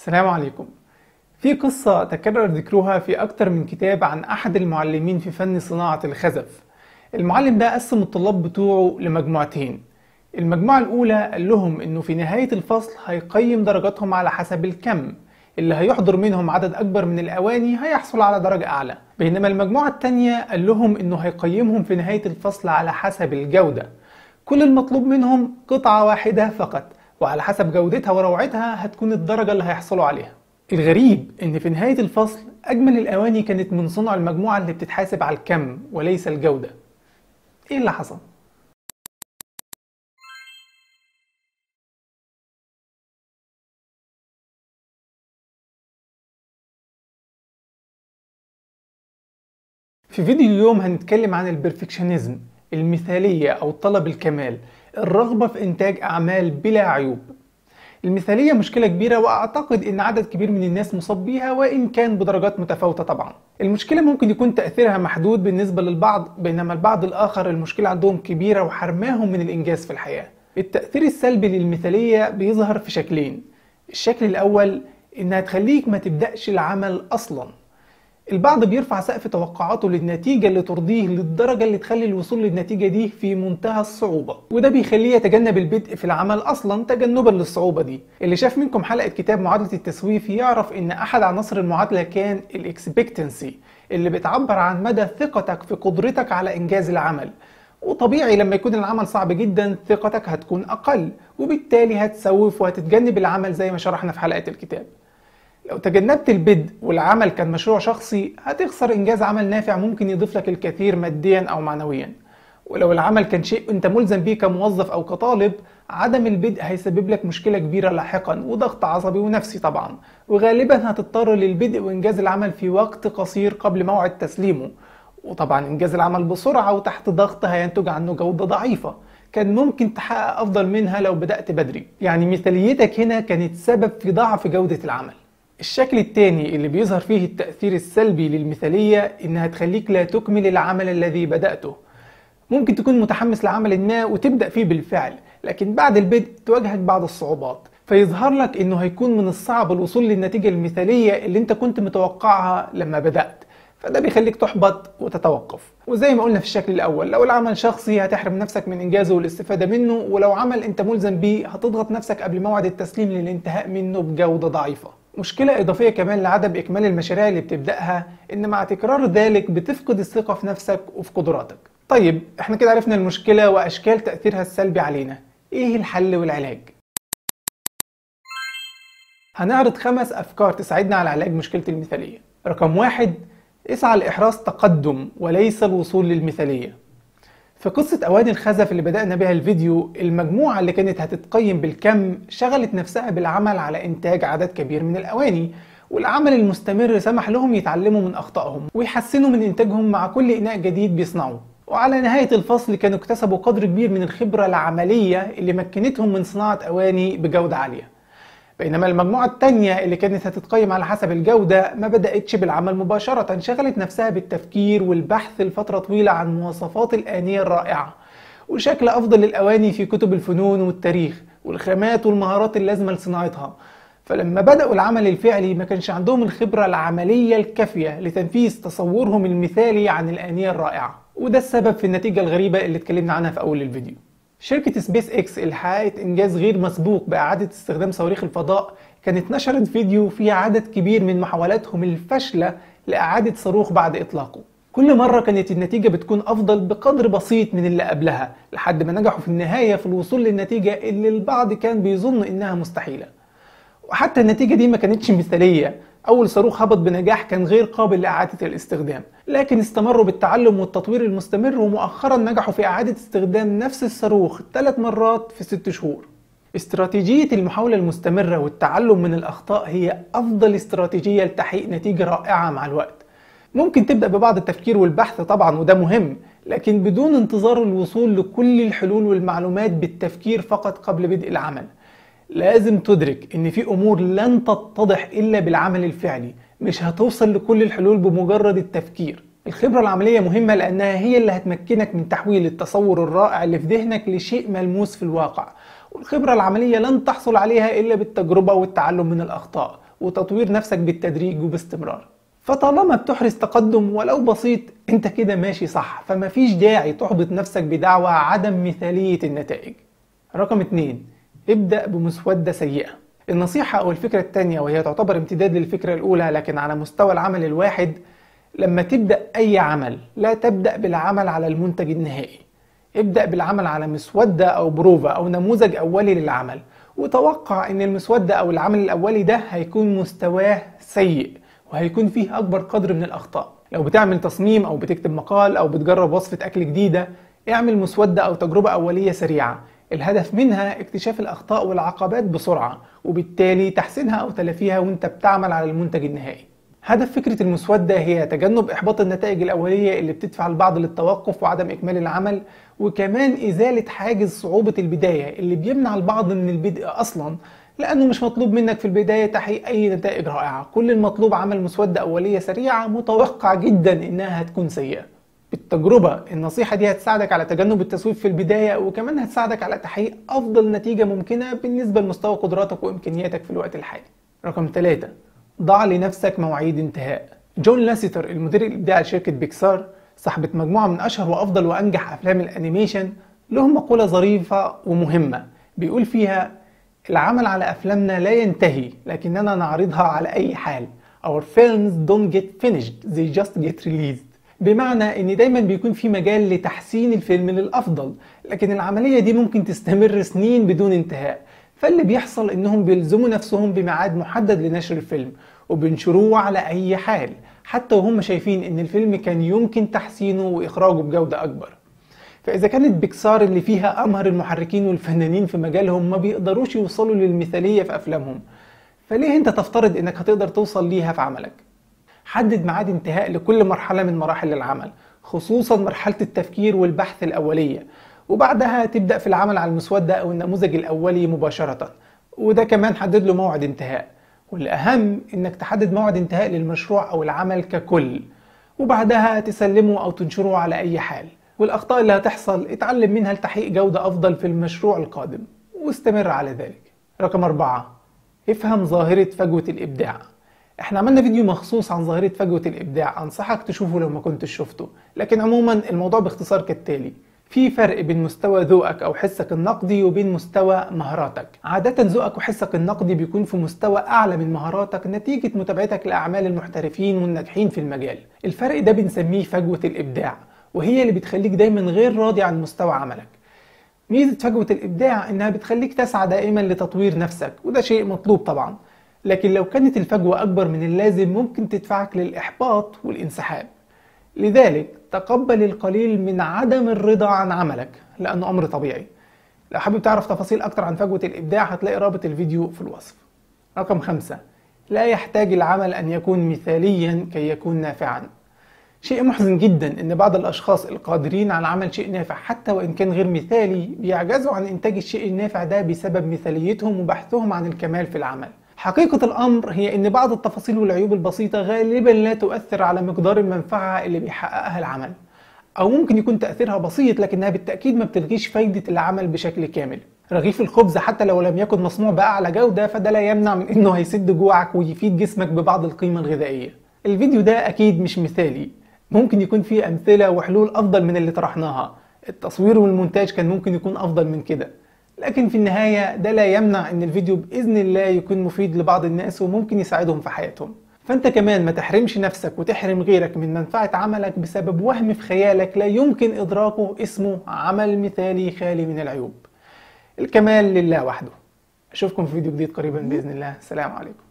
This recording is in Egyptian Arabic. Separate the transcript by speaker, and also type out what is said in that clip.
Speaker 1: السلام عليكم في قصة تكرر ذكرها في أكتر من كتاب عن أحد المعلمين في فن صناعة الخزف المعلم ده قسم الطلاب بتوعه لمجموعتين المجموعة الأولى قال لهم إنه في نهاية الفصل هيقيم درجاتهم على حسب الكم اللي هيحضر منهم عدد أكبر من الأواني هيحصل على درجة أعلى بينما المجموعة التانية قال لهم إنه هيقيمهم في نهاية الفصل على حسب الجودة كل المطلوب منهم قطعة واحدة فقط وعلى حسب جودتها وروعتها هتكون الدرجة اللي هيحصلوا عليها الغريب ان في نهاية الفصل اجمل الاواني كانت من صنع المجموعة اللي بتتحاسب على الكم وليس الجودة ايه اللي حصل؟ في فيديو اليوم هنتكلم عن البرفكشنزم المثالية أو طلب الكمال الرغبة في إنتاج أعمال بلا عيوب المثالية مشكلة كبيرة وأعتقد إن عدد كبير من الناس مصاب بيها وإن كان بدرجات متفاوتة طبعا المشكلة ممكن يكون تأثيرها محدود بالنسبة للبعض بينما البعض الآخر المشكلة عندهم كبيرة وحرماهم من الإنجاز في الحياة التأثير السلبي للمثالية بيظهر في شكلين الشكل الأول إنها تخليك ما تبدأش العمل أصلاً البعض بيرفع سقف توقعاته للنتيجة اللي ترضيه للدرجة اللي تخلي الوصول للنتيجة دي في منتهى الصعوبة وده بيخليه يتجنب البدء في العمل أصلا تجنبا للصعوبة دي اللي شاف منكم حلقة كتاب معادلة التسويف يعرف إن أحد عناصر المعادلة كان الاكسبكتنسي اللي بتعبر عن مدى ثقتك في قدرتك على إنجاز العمل وطبيعي لما يكون العمل صعب جدا ثقتك هتكون أقل وبالتالي هتسوف وهتتجنب العمل زي ما شرحنا في حلقة الكتاب لو تجنبت البدء والعمل كان مشروع شخصي هتخسر إنجاز عمل نافع ممكن يضيف لك الكثير ماديا أو معنويا ولو العمل كان شيء أنت ملزم بيه كموظف أو كطالب عدم البدء هيسبب لك مشكلة كبيرة لاحقا وضغط عصبي ونفسي طبعا وغالبا هتضطر للبدء وإنجاز العمل في وقت قصير قبل موعد تسليمه وطبعا إنجاز العمل بسرعة وتحت ضغط هينتج عنه جودة ضعيفة كان ممكن تحقق أفضل منها لو بدأت بدري يعني مثاليتك هنا كانت سبب في ضعف جودة العمل الشكل الثاني اللي بيظهر فيه التأثير السلبي للمثالية إنها تخليك لا تكمل العمل الذي بدأته ممكن تكون متحمس لعمل ما وتبدأ فيه بالفعل لكن بعد البدء تواجهك بعض الصعوبات فيظهر لك إنه هيكون من الصعب الوصول للنتيجة المثالية اللي أنت كنت متوقعها لما بدأت فده بيخليك تحبط وتتوقف وزي ما قلنا في الشكل الاول لو العمل شخصي هتحرم نفسك من انجازه والاستفاده منه ولو عمل انت ملزم بيه هتضغط نفسك قبل موعد التسليم للانتهاء منه بجوده ضعيفه مشكلة إضافية كمان لعدم إكمال المشاريع اللي بتبدأها إن مع تكرار ذلك بتفقد الثقة في نفسك وفي قدراتك. طيب إحنا كده عرفنا المشكلة وأشكال تأثيرها السلبي علينا. إيه الحل والعلاج؟ هنعرض خمس أفكار تساعدنا على علاج مشكلة المثالية. رقم واحد اسعى لإحراز تقدم وليس الوصول للمثالية. في قصة أواني الخزف اللي بدأنا بها الفيديو المجموعة اللي كانت هتتقيم بالكم شغلت نفسها بالعمل على إنتاج عدد كبير من الأواني والعمل المستمر سمح لهم يتعلموا من أخطائهم ويحسنوا من إنتاجهم مع كل إناء جديد بيصنعوه وعلى نهاية الفصل كانوا اكتسبوا قدر كبير من الخبرة العملية اللي مكنتهم من صناعة أواني بجودة عالية بينما المجموعة التانية اللي كانت هتتقيم على حسب الجودة ما بدأتش بالعمل مباشرة شغلت نفسها بالتفكير والبحث لفترة طويلة عن مواصفات الآنية الرائعة وشكل أفضل للأواني في كتب الفنون والتاريخ والخامات والمهارات اللازمة لصناعتها فلما بدأوا العمل الفعلي ما كانش عندهم الخبرة العملية الكافية لتنفيذ تصورهم المثالي عن الآنية الرائعة وده السبب في النتيجة الغريبة اللي اتكلمنا عنها في أول الفيديو شركة سبيس اكس اللي حققت انجاز غير مسبوق باعادة استخدام صواريخ الفضاء كانت نشرت فيديو فيه عدد كبير من محاولاتهم الفاشلة لاعادة صاروخ بعد اطلاقه كل مرة كانت النتيجة بتكون أفضل بقدر بسيط من اللي قبلها لحد ما نجحوا في النهاية في الوصول للنتيجة اللي البعض كان بيظن إنها مستحيلة وحتى النتيجة دي ما كانتش مثالية أول صاروخ هبط بنجاح كان غير قابل لإعادة الاستخدام لكن استمروا بالتعلم والتطوير المستمر ومؤخرا نجحوا في إعادة استخدام نفس الصاروخ ثلاث مرات في ست شهور استراتيجية المحاولة المستمرة والتعلم من الأخطاء هي أفضل استراتيجية لتحقيق نتيجة رائعة مع الوقت ممكن تبدأ ببعض التفكير والبحث طبعا وده مهم لكن بدون انتظار الوصول لكل الحلول والمعلومات بالتفكير فقط قبل بدء العمل لازم تدرك ان في امور لن تتضح الا بالعمل الفعلي مش هتوصل لكل الحلول بمجرد التفكير الخبرة العملية مهمة لأنها هي اللي هتمكنك من تحويل التصور الرائع اللي في ذهنك لشيء ملموس في الواقع والخبرة العملية لن تحصل عليها إلا بالتجربة والتعلم من الأخطاء وتطوير نفسك بالتدريج وباستمرار فطالما بتحرز تقدم ولو بسيط انت كده ماشي صح فمفيش داعي تحبط نفسك بدعوى عدم مثالية النتائج رقم اتنين ابدأ بمسودة سيئة النصيحة أو الفكرة التانية وهي تعتبر امتداد للفكرة الأولى لكن على مستوى العمل الواحد لما تبدأ أي عمل لا تبدأ بالعمل على المنتج النهائي ابدأ بالعمل على مسودة أو بروفا أو نموذج أولي للعمل وتوقع أن المسودة أو العمل الأولي ده هيكون مستواه سيء وهيكون فيه أكبر قدر من الأخطاء لو بتعمل تصميم أو بتكتب مقال أو بتجرب وصفة أكل جديدة اعمل مسودة أو تجربة أولية سريعة الهدف منها اكتشاف الأخطاء والعقبات بسرعة وبالتالي تحسينها أو تلافيها وانت بتعمل على المنتج النهائي هدف فكرة المسودة هي تجنب إحباط النتائج الأولية اللي بتدفع البعض للتوقف وعدم إكمال العمل وكمان إزالة حاجز صعوبة البداية اللي بيمنع البعض من البدء أصلا لأنه مش مطلوب منك في البداية تحقيق أي نتائج رائعة كل المطلوب عمل مسودة أولية سريعة متوقع جدا إنها هتكون سيئة بالتجربة النصيحة دي هتساعدك على تجنب التسويف في البداية وكمان هتساعدك على تحقيق أفضل نتيجة ممكنة بالنسبة لمستوى قدراتك وإمكانياتك في الوقت الحالي رقم 3 ضع لنفسك مواعيد انتهاء جون لاسيتر المدير الإبداعي لشركة بيكسار صاحبة مجموعة من أشهر وأفضل وأنجح أفلام الأنيميشن لهم مقولة ظريفة ومهمة بيقول فيها العمل على أفلامنا لا ينتهي لكننا نعرضها على أي حال Our films don't get finished they just get released بمعنى ان دايما بيكون في مجال لتحسين الفيلم للافضل لكن العمليه دي ممكن تستمر سنين بدون انتهاء فاللي بيحصل انهم بيلزموا نفسهم بميعاد محدد لنشر الفيلم وبينشروه على اي حال حتى وهم شايفين ان الفيلم كان يمكن تحسينه واخراجه بجوده اكبر فاذا كانت بيكسار اللي فيها امهر المحركين والفنانين في مجالهم ما بيقدروش يوصلوا للمثاليه في افلامهم فليه انت تفترض انك هتقدر توصل ليها في عملك حدد ميعاد انتهاء لكل مرحلة من مراحل العمل خصوصا مرحلة التفكير والبحث الأولية وبعدها تبدأ في العمل على المسودة أو النموذج الأولي مباشرة وده كمان حدد له موعد انتهاء والأهم إنك تحدد موعد انتهاء للمشروع أو العمل ككل وبعدها تسلمه أو تنشره على أي حال والأخطاء اللي هتحصل اتعلم منها لتحقيق جودة أفضل في المشروع القادم واستمر على ذلك رقم أربعة افهم ظاهرة فجوة الإبداع احنا عملنا فيديو مخصوص عن ظاهرة فجوة الإبداع أنصحك تشوفه لو ما كنتش شفته لكن عموما الموضوع باختصار كالتالي في فرق بين مستوى ذوقك أو حسك النقدي وبين مستوى مهاراتك عادة ذوقك وحسك النقدي بيكون في مستوى أعلى من مهاراتك نتيجة متابعتك لأعمال المحترفين والناجحين في المجال الفرق ده بنسميه فجوة الإبداع وهي اللي بتخليك دايما غير راضي عن مستوى عملك ميزة فجوة الإبداع إنها بتخليك تسعى دائما لتطوير نفسك وده شيء مطلوب طبعا لكن لو كانت الفجوة أكبر من اللازم ممكن تدفعك للإحباط والانسحاب لذلك تقبل القليل من عدم الرضا عن عملك لأنه أمر طبيعي لو حابب تعرف تفاصيل أكتر عن فجوة الإبداع هتلاقي رابط الفيديو في الوصف رقم خمسة لا يحتاج العمل أن يكون مثاليا كي يكون نافعا شيء محزن جدا ان بعض الاشخاص القادرين على عمل شيء نافع حتى وان كان غير مثالي بيعجزوا عن انتاج الشيء النافع ده بسبب مثاليتهم وبحثهم عن الكمال في العمل حقيقة الأمر هي إن بعض التفاصيل والعيوب البسيطة غالبا لا تؤثر على مقدار المنفعة اللي بيحققها العمل أو ممكن يكون تأثيرها بسيط لكنها بالتأكيد ما بتلغيش فايدة العمل بشكل كامل رغيف الخبز حتى لو لم يكن مصنوع بأعلى جودة فده لا يمنع من إنه هيسد جوعك ويفيد جسمك ببعض القيمة الغذائية الفيديو ده أكيد مش مثالي ممكن يكون فيه أمثلة وحلول أفضل من اللي طرحناها التصوير والمونتاج كان ممكن يكون أفضل من كده لكن في النهاية ده لا يمنع ان الفيديو بإذن الله يكون مفيد لبعض الناس وممكن يساعدهم في حياتهم فانت كمان ما تحرمش نفسك وتحرم غيرك من منفعة عملك بسبب وهم في خيالك لا يمكن إدراكه اسمه عمل مثالي خالي من العيوب الكمال لله وحده أشوفكم في فيديو جديد قريبا بإذن الله سلام عليكم